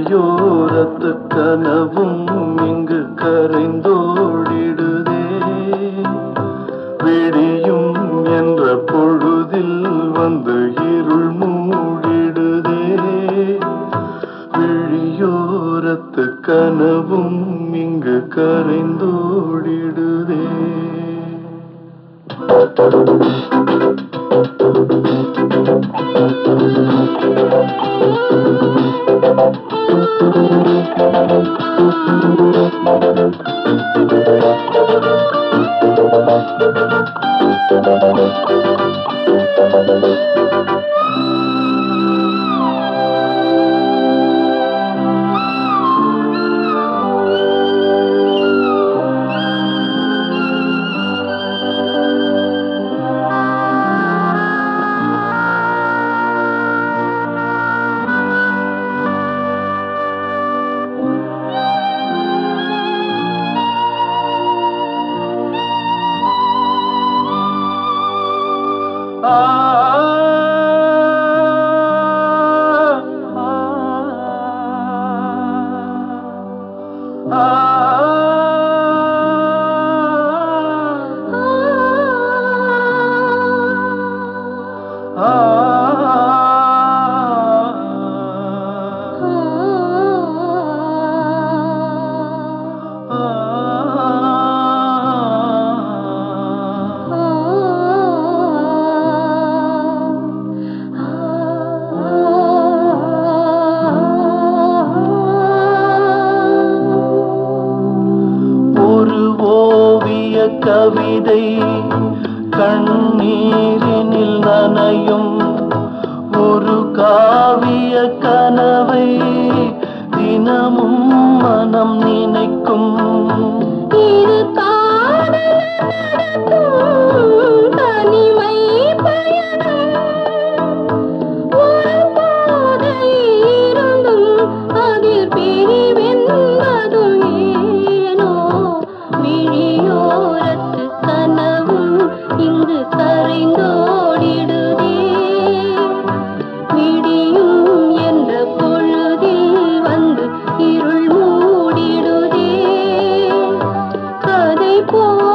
விழியோரத்து கனவும் இங்கு கரைந்தோடிடுதே விடியும் என்ற பொழுதில் வந்து இருள் மூடிடுதே விழியோரத்து கனவும் இங்கு கரைந்தோடிடுதே ஆ ஆ ஒரு ஓவிய கவிதை கண்ணீரினில் நனையும் ஒரு காவிய கனவை தினமும் மனம் நினைக்கும் இது காதல் நடக்கும் தனிமை பயணம் ஒரு போதை இருந்தும் அதில் பிரிவென்பதும் ஏனோ விழியோரத்து கனவும் இங்கு கரைந்தோடிடுதே விடியும் என்ற பொழுதில் வந்து இருள் மூடிடுதே கதை போ